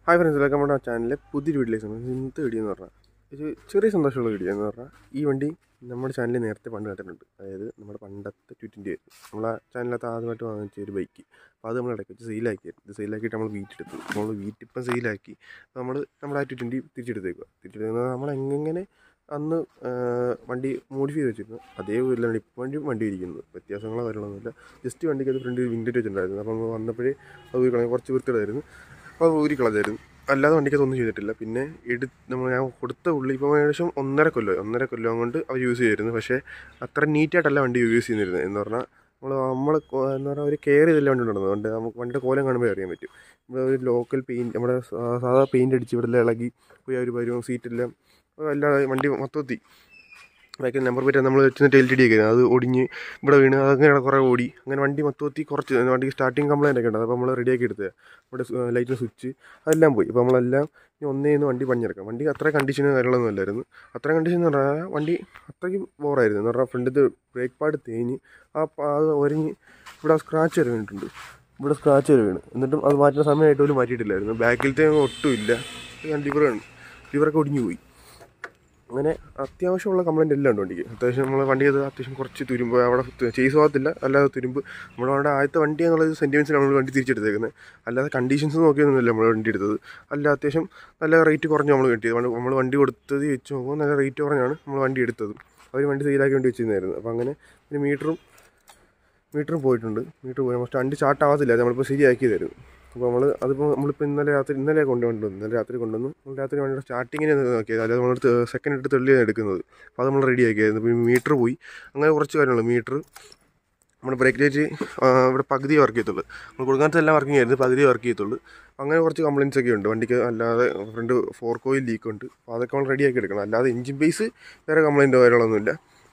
Hi friends welcome നമ്മുടെ ചാനലിലെ പുതിയൊരു വീഡിയോയിലേക്ക് സ്വാഗതം. ഇന്നത്തെ വീഡിയോ എന്ന് പറഞ്ഞാൽ ഒരു ചെറിയ സന്തോഷമുള്ള വീഡിയോ എന്ന് പറഞ്ഞാൽ ഈ വണ്ടി നമ്മുടെ ചാനലിൽ നേരത്തെ പണ്ട് കണ്ടിട്ടുണ്ട് അതായത് നമ്മുടെ പണ്ടത്തെ ടു ട്വൻറ്റി ആയിരുന്നു നമ്മളെ ചാനലിനകത്ത് ആദ്യമായിട്ട് വാങ്ങിച്ച ഒരു ബൈക്ക് അപ്പോൾ അത് നമ്മൾ ഇടയ്ക്ക് വെച്ച് സെയിലാക്കിയായിരുന്നു ഇത് സെയിലാക്കിയിട്ട് നമ്മൾ വീട്ടെടുത്തു നമ്മൾ വീട്ടിപ്പം സെയിലാക്കി നമ്മൾ നമ്മുടെ ആ ടു ട്വൻറ്റി തിരിച്ചെടുത്തേക്കുക തിരിച്ചെടുക്കുന്നത് നമ്മൾ എങ്ങനെ അന്ന് ആ, വണ്ടി മോഡിഫൈ ചെയ്ത് വെച്ചിരുന്നു അതേപോലെ ഇപ്പം വണ്ടി വണ്ടി ഇരിക്കുന്നത് വ്യത്യാസങ്ങളോ കാര്യങ്ങളൊന്നുമില്ല ജസ്റ്റ് വണ്ടിക്ക് അത് ഫ്രണ്ട് വിൻഡേറ്റ് വെച്ചിട്ടുണ്ടായിരുന്നു അപ്പോൾ നമ്മൾ വന്നപ്പോഴേ അത് ഊരി കളഞ്ഞു കുറച്ച് വൃത്തിയുണ്ടായിരുന്നു അപ്പോൾ ഊരി കളഞ്ഞായിരുന്നു അല്ലാതെ വണ്ടിക്ക് അതൊന്നും ചെയ്തിട്ടില്ല പിന്നെ എടു നമ്മൾ ഞാൻ കൊടുത്ത ഉള്ളി ഇപ്പോൾ ഏകദേശം ഒന്നര കൊല്ലം ഒന്നര കൊല്ലം കൊണ്ട് അവർ യൂസ് ചെയ്തിരുന്നു പക്ഷേ അത്ര നീറ്റായിട്ടല്ല വണ്ടി യൂസ് ചെയ്യുന്നിരുന്നത് എന്ന് പറഞ്ഞാൽ നമ്മൾ നമ്മൾ എന്ന് പറഞ്ഞാൽ ഒരു കെയർ ചെയ്തില്ല വണ്ടി ഉണ്ടെന്ന് അതുകൊണ്ട് നമുക്ക് വണ്ടിയുടെ കോലം കാണുമ്പോൾ അറിയാൻ പറ്റും ഇവിടെ ഒരു ലോക്കൽ പെയിൻറ്റ് നമ്മുടെ സാ- സാധാ പെയിൻറ്റ് അടിച്ച് ഇവിടെ എല്ലാം ഇളകി പോയി അവർ വരും സീറ്റെല്ലാം അല്ലാതെ വണ്ടി മൊത്തത്തിൽ ബാക്കിൽ നമ്പർ പ്ലേറ്റ് നമ്മൾ വെച്ചിരുന്ന ടെയിൽ ടി ഒക്കെ അത് ഒടിഞ്ഞ് ഇവിടെ വീണ് അതങ്ങനെ കുറേ ഓടി അങ്ങനെ വണ്ടി മൊത്തത്തിൽ കുറച്ച് വണ്ടിക്ക് സ്റ്റാർട്ടിങ് കംപ്ലൈൻ്റ് ഒക്കെ ഉണ്ട് അപ്പോൾ നമ്മൾ റെഡിയാക്കി എടുത്തത് ഇവിടെ ലൈറ്റിന് സ്വിച്ച് അതെല്ലാം പോയി അപ്പോൾ നമ്മളെല്ലാം ഇനി ഒന്നേ നിന്ന് വണ്ടി പണിഞ്ഞെടുക്കാം വണ്ടി അത്ര കണ്ടീഷനും കാര്യങ്ങളൊന്നും അല്ലായിരുന്നു അത്ര കണ്ടീഷൻ എന്ന് പറഞ്ഞാൽ വണ്ടി അത്രയ്ക്കും ബോറായിരുന്നു എന്ന് പറഞ്ഞാൽ ഫ്രണ്ടിൽ ബ്രേക്ക് പാഡ് തേഞ്ഞ് ആ പ- അത് ഒരഞ്ഞ് ഇവിടെ സ്ക്രാച്ച് വരെ വീണിട്ടുണ്ട് ഇവിടെ സ്ക്രാച്ച് വരെ വീണ് എന്നിട്ടും അത് മാറ്റുന്ന സമയമായിട്ട് പോലും മാറ്റിയിട്ടില്ലായിരുന്നു ബാക്കിലത്തെ ഒട്ടും ഇല്ല ലിവറാണ് ലിവറൊക്കെ ഒടിഞ്ഞു പോയി അങ്ങനെ അത്യാവശ്യമുള്ള കംപ്ലൈൻറ്റ് എല്ലാം ഉണ്ട് വണ്ടിക്ക് അത്യാവശ്യം നമ്മൾ വണ്ടി അത് അത്യാവശ്യം കുറച്ച് തുരുമ്പ് അവിടെ ചെയ്സ് പോകത്തില്ല അല്ലാതെ തുരുമ്പ് നമ്മൾ അവിടെ ആദ്യത്തെ വണ്ടി എന്നുള്ളത് സെൻറ്റിമെൻസിലാണ് നമ്മൾ വണ്ടി തിരിച്ചെടുത്തേക്കുന്നത് അല്ലാതെ കണ്ടീഷൻസ് നോക്കിയൊന്നുമില്ല നമ്മൾ വണ്ടി എടുത്തത് അല്ല അത്യാവശ്യം നല്ല റേറ്റ് കുറഞ്ഞ് നമ്മൾ കിട്ടിയത് നമ്മൾ വണ്ടി കൊടുത്തത് വെച്ച് നോക്കുമ്പോൾ നല്ല റേറ്റ് കുറഞ്ഞാണ് നമ്മൾ വണ്ടി എടുത്തത് അവർ വണ്ടി സെയിലാക്കി വേണ്ടി വെച്ചിരുന്നായിരുന്നു അപ്പോൾ അങ്ങനെ പിന്നെ മീറ്ററും മീറ്ററും പോയിട്ടുണ്ട് മീറ്റർ പോയി നമ്മൾ വണ്ടി സ്റ്റാർട്ട് ആവത്തില്ല നമ്മളിപ്പോൾ ശരിയാക്കിയതായിരുന്നു അപ്പോൾ നമ്മൾ അതിപ്പോൾ നമ്മളിപ്പോൾ ഇന്നലെ രാത്രി ഇന്നലെ കൊണ്ടുവന്നു ഇന്നലെ രാത്രി കൊണ്ടുവന്നു നമ്മൾ രാത്രി വണ്ടിയുടെ സ്റ്റാർട്ടിങ്ങിനെ നോക്കിയത് അല്ലാതെ നമ്മൾ സെക്കൻഡ് എടുത്ത് തെള്ളിയാണ് എടുക്കുന്നത് അപ്പോൾ അത് നമ്മൾ റെഡി ആക്കിയായിരുന്നു ഇപ്പോൾ മീറ്റർ പോയി അങ്ങനെ കുറച്ച് കാര്യങ്ങൾ മീറ്റർ നമ്മുടെ ബ്രേക്ക് ലൈറ്റ് ഇവിടെ പകുതി വർക്ക് ചെയ്യത്തുള്ളൂ നമ്മൾ കൊടുക്കാത്ത എല്ലാം വർക്കിംഗ് ആയിരുന്നു പകുതി വർക്ക് ചെയ്യത്തുള്ളൂ അങ്ങനെ കുറച്ച് കംപ്ലയിൻസ് ഒക്കെ ഉണ്ട് വണ്ടിക്ക് അല്ലാതെ ഫ്രണ്ട് ഫോർ കോയിൽ ലീക്ക് ഉണ്ട് അപ്പോൾ അതൊക്കെ നമ്മൾ റെഡി ആക്കി എടുക്കണം അല്ലാതെ എഞ്ചിൻ ബേസ് വേറെ കംപ്ലയിൻറ്റോ കാര്യങ്ങളൊന്നുമില്ല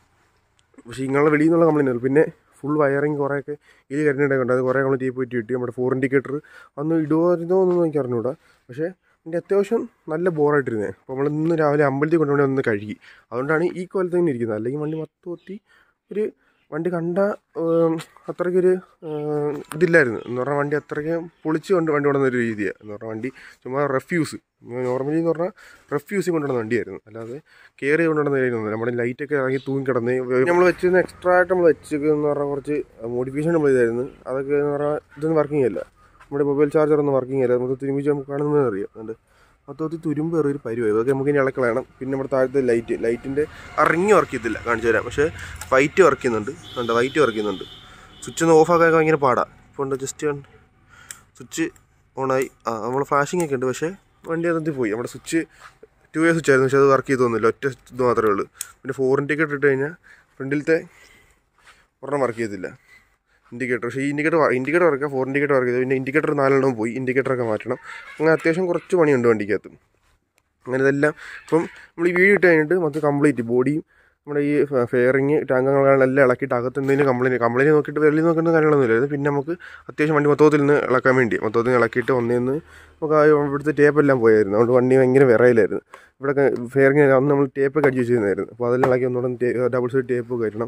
പക്ഷേ ഇങ്ങനെ വെളിയിൽ നിന്നുള്ള കംപ്ലയിൻ്റ് ഉണ്ട് പിന്നെ ഫുൾ വയറിങ് കുറേയൊക്കെ ഇതിൽ കരണ്ടിട്ടൊക്കെ ഉണ്ട് അത് കുറേ നമ്മൾ ടീപ്പ് പറ്റി കിട്ടി നമ്മുടെ ഫോർ ഇൻഡിക്കേറ്റർ അന്ന് ഇടുമായിരുന്നോ എന്നൊന്നും എനിക്ക് അറിഞ്ഞൂടാ പക്ഷേ എൻ്റെ അത്യാവശ്യം നല്ല ബോറായിട്ടിരുന്നത് അപ്പോൾ നമ്മൾ ഇന്ന് രാവിലെ അമ്പലത്തിൽ കൊണ്ടുപോയി ഒന്ന് കഴുകി അതുകൊണ്ടാണ് ഈ കോലത്ത് തന്നെ ഇരിക്കുന്നത് അല്ലെങ്കിൽ വണ്ടി മൊത്തത്തി ഒരു വണ്ടി കണ്ട അത്രയ്ക്കൊരു ഏം, ഇതില്ലായിരുന്നു എന്ന് പറഞ്ഞാൽ വണ്ടി അത്രയ്ക്ക് പൊളിച്ച് കൊണ്ട് വണ്ടി കൊണ്ടുവന്ന ഒരു രീതിയാണ് എന്ന് പറഞ്ഞാൽ വണ്ടി ചുമ്മാ റെഫ്യൂസ് നോർമലി എന്ന് പറഞ്ഞാൽ റെഫ്യൂസ് കൊണ്ടുവന്ന വണ്ടിയായിരുന്നു അല്ലാതെ കെയർ ചെയ്ത് കൊണ്ടുവന്ന കാര്യമൊന്നും നമ്മുടെ ലൈറ്റൊക്കെ ഇറങ്ങി തൂങ്ങി കിടന്ന് നമ്മൾ വെച്ചിരുന്ന എക്സ്ട്രാ ആയിട്ട് നമ്മൾ വെച്ചെന്ന് പറഞ്ഞാൽ കുറച്ച് മോഡിഫിക്കേഷൻ നമ്മൾ ചെയ്തായിരുന്നു അതൊക്കെ എന്ന് പറഞ്ഞാൽ ഇതൊന്നും വർക്കിംഗ് അല്ല നമ്മുടെ മൊബൈൽ ചാർജർ ഒന്നും വർക്കിംഗ് അല്ല നമുക്ക് തിരുമ്പിച്ച് നമുക്ക് കാണുന്നത് അറിയാം അതുകൊണ്ട് മൊത്തത്തിൽ തുരുമ്പ് ഒരു പരിവായി അതൊക്കെ നമുക്ക് ഇനി ഇളക്കളയണം പിന്നെ നമ്മുടെ താഴത്തെ ലൈറ്റ് ലൈറ്റിൻ്റെ അറിഞ്ഞ് വർക്ക് ചെയ്തില്ല കാണിച്ചു തരാം പക്ഷേ വൈറ്റ് വർക്ക് ചെയ്യുന്നുണ്ട് ഉണ്ട് വൈറ്റ് വർക്ക് ചെയ്യുന്നുണ്ട് സ്വിച്ച് ഒന്ന് ഓഫ് ആക്കാൻ ഭയങ്കര പാടാ ഇപ്പോൾ ഉണ്ട് ജസ്റ്റ് സ്വിച്ച് ഓണായി ആ നമ്മൾ ഫ്ലാഷിംഗ് ഒക്കെ ഉണ്ട് പക്ഷേ വണ്ടി അതിൽ പോയി നമ്മുടെ സ്വിച്ച് ടു വേ സ്വിച്ച് ആയിരുന്നു പക്ഷേ അത് വർക്ക് ചെയ്തൊന്നുമില്ല ഒറ്റ ഇത് മാത്രമേ ഉള്ളൂ പിന്നെ ഫോർ ഇൻഡിക്കേറ്റർ ഇട്ട് കഴിഞ്ഞാൽ ഫ്രണ്ടിലത്തെ ഒരെണ്ണം വർക്ക് ചെയ്തില്ല ഇൻഡിക്കേറ്റർ പക്ഷേ ഈ indicator indicator work for indicator work ചെയ്തു പിന്നെ ഇൻഡിക്കേറ്റർ നാലെണ്ണം പോയി ഇൻഡിക്കേറ്ററൊക്കെ മാറ്റണം അങ്ങനെ അത്യാവശ്യം കുറച്ച് പണിയുണ്ട് വണ്ടിക്കകത്ത് അങ്ങനെ ഇതെല്ലാം ഇപ്പം നമ്മൾ ഈ വീഡിയോ ഇട്ട് കഴിഞ്ഞിട്ട് മൊത്തം കംപ്ലീറ്റ് ബോഡിയും നമ്മുടെ ഈ ഫെയറിങ് ടാങ്കങ്ങളെല്ലാം ഇളക്കിയിട്ട് അകത്ത് എന്തെങ്കിലും കംപ്ലൈൻറ്റ് കംപ്ലൈൻറ്റ് നോക്കിയിട്ട് വെളിയിൽ നോക്കേണ്ട കാര്യങ്ങളൊന്നുമില്ലായിരുന്നു പിന്നെ നമുക്ക് അത്യാവശ്യം വണ്ടി മൊത്തത്തിൽ നിന്ന് ഇളക്കാൻ വേണ്ടി മൊത്തത്തിൽ നിന്ന് ഇളക്കിയിട്ട് ഒന്നേന്ന് നമുക്ക് ആ ഇവിടുത്തെ ടേപ്പെല്ലാം പോയായിരുന്നു അതുകൊണ്ട് വണ്ടി ഭയങ്കര വിറയിലായിരുന്നു ഇവിടെ ഫെയറിങ് അന്ന് നമ്മൾ ടേപ്പൊക്കെ അടിച്ച് വെച്ചിരുന്നായിരുന്നു അപ്പോൾ അതെല്ലാം ഇളക്കി ഒന്നുകൂടെ ഡബിൾ സൈഡ് ടേപ്പ് കയറ്റണം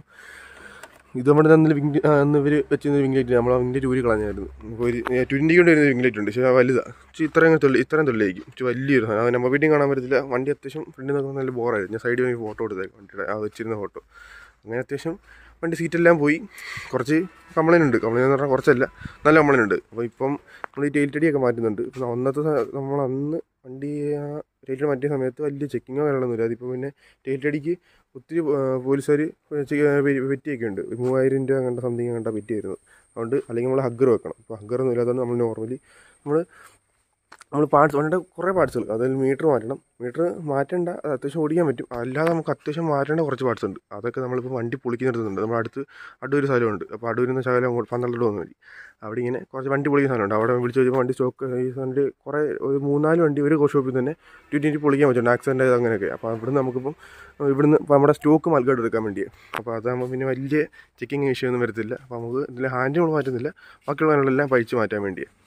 ഇത് നമ്മുടെ തന്നെ വിങ് അന്ന് ഇവർ വെച്ചിരുന്ന വിംഗ്ലൈറ്റ് നമ്മൾ വിങ്ങിൻ്റെ ഊരി കളഞ്ഞായിരുന്നു നമുക്ക് ഒരു ട്വൻറ്റി കൊണ്ട് വരുന്ന വിംഗ്ലൈറ്റ് ഉണ്ട് പക്ഷേ വലുതാണ് പക്ഷേ ഇത്രയും തൊള്ളി ഇത്രയും തൊള്ളിയായിരിക്കും പക്ഷേ വലിയൊരു സാധനം നമ്പർ വീട്ടിൽ കാണാൻ പറ്റത്തില്ല വണ്ടി അത്യാവശ്യം ഫ്രണ്ടിൽ നോക്കുമ്പോൾ നല്ല ബോറായിരുന്നു ഞാൻ സൈഡിൽ പോയി ഫോട്ടോ എടുത്തേക്കാം വണ്ടിയുടെ ആ വെച്ചിരുന്ന ഫോട്ടോ അങ്ങനെ അത്യാവശ്യം വണ്ടി സീറ്റെല്ലാം പോയി കുറച്ച് കംപ്ലൈൻറ്റ് ഉണ്ട് കംപ്ലൈൻറ്റ് എന്ന് പറഞ്ഞാൽ കുറച്ചല്ല നല്ല കംപ്ലൈൻറ്റ് ഉണ്ട് അപ്പോൾ ഇപ്പം നമ്മൾ ഈ ടൈൽ ടടിയൊക്കെ മാറ്റുന്നുണ്ട് ഇപ്പം അന്നത്തെ സ- നമ്മൾ അന്ന് വണ്ടി ടൈൽ മാറ്റിയ സമയത്ത് വലിയ ചെക്കിങ്ങോ കാര്യങ്ങളൊന്നുമില്ല അതിപ്പോൾ പിന്നെ ടൈൽ ടടിക്ക് ഒത്തിരി പോലീസുകാർ പെറ്റിയൊക്കെ ഉണ്ട് ഒരു മൂവായിരം രൂപ അങ്ങനത്തെ സംതിങ് അങ്ങനത്തെ പെറ്റിയായിരുന്നു അതുകൊണ്ട് അല്ലെങ്കിൽ നമ്മൾ ഹഗ്ഗർ വെക്കണം അപ്പോൾ ഹഗ്ഗറൊന്നും ഇല്ലാത്തതുകൊണ്ട് നമ്മൾ നോർമലി നമ്മൾ നമ്മൾ പാർട്സ് വണ്ടിയുടെ കുറേ പാർട്സുകൾ അതിൽ മീറ്റർ മാറ്റണം മീറ്റർ മാറ്റേണ്ട അത് അത്യാവശ്യം ഓടിക്കാൻ പറ്റും അല്ലാതെ നമുക്ക് അത്യാവശ്യം മാറ്റേണ്ട കുറച്ച് പാർട്സ് ഉണ്ട് അതൊക്കെ നമ്മളിപ്പോൾ വണ്ടി പൊളിക്കുന്നിടത്തുണ്ട് നമ്മുടെ അടുത്ത് അടൂർ സ്ഥലമുണ്ട് അപ്പോൾ അടൂരിൽ നിന്ന് ശകലം അങ്ങോട്ട് പന്ത്രണ്ട് വന്നു മതി അവിടെ ഇങ്ങനെ കുറച്ച് വണ്ടി പൊളിക്കുന്ന സ്ഥലമുണ്ട് അവിടെ വിളിച്ച് ചോദിച്ചപ്പോൾ വണ്ടി സ്റ്റോക്ക് ഈ വണ്ടി കുറേ ഒരു മൂന്നാല് വണ്ടി ഒരു ഷോപ്പിൽ തന്നെ ടു ട്വൻറ്റി പൊളിക്കാൻ പറ്റും ആക്സിഡൻ്റ് ആയത് അങ്ങനെയൊക്കെ അപ്പോൾ ഇവിടുന്ന് നമുക്കിപ്പം ഇവിടുന്ന് ഇപ്പോൾ നമ്മുടെ സ്റ്റോക്ക് മൽക്കാട് എടുക്കാൻ വേണ്ടിയാണ് അപ്പോൾ അതാകുമ്പോൾ പിന്നെ വലിയ ചെക്കിങ് ഇഷ്യൂ ഒന്നും വരത്തില്ല അപ്പോൾ നമുക്ക് ഇതിൽ ഹാൻഡ് നമ്മൾ മാറ്റുന്നില്ല ബാക്കിയുള്ള കാര്യങ്ങളെല്ലാം പഴിച്ച് മാറ്റാൻ വേണ്ടിയാണ്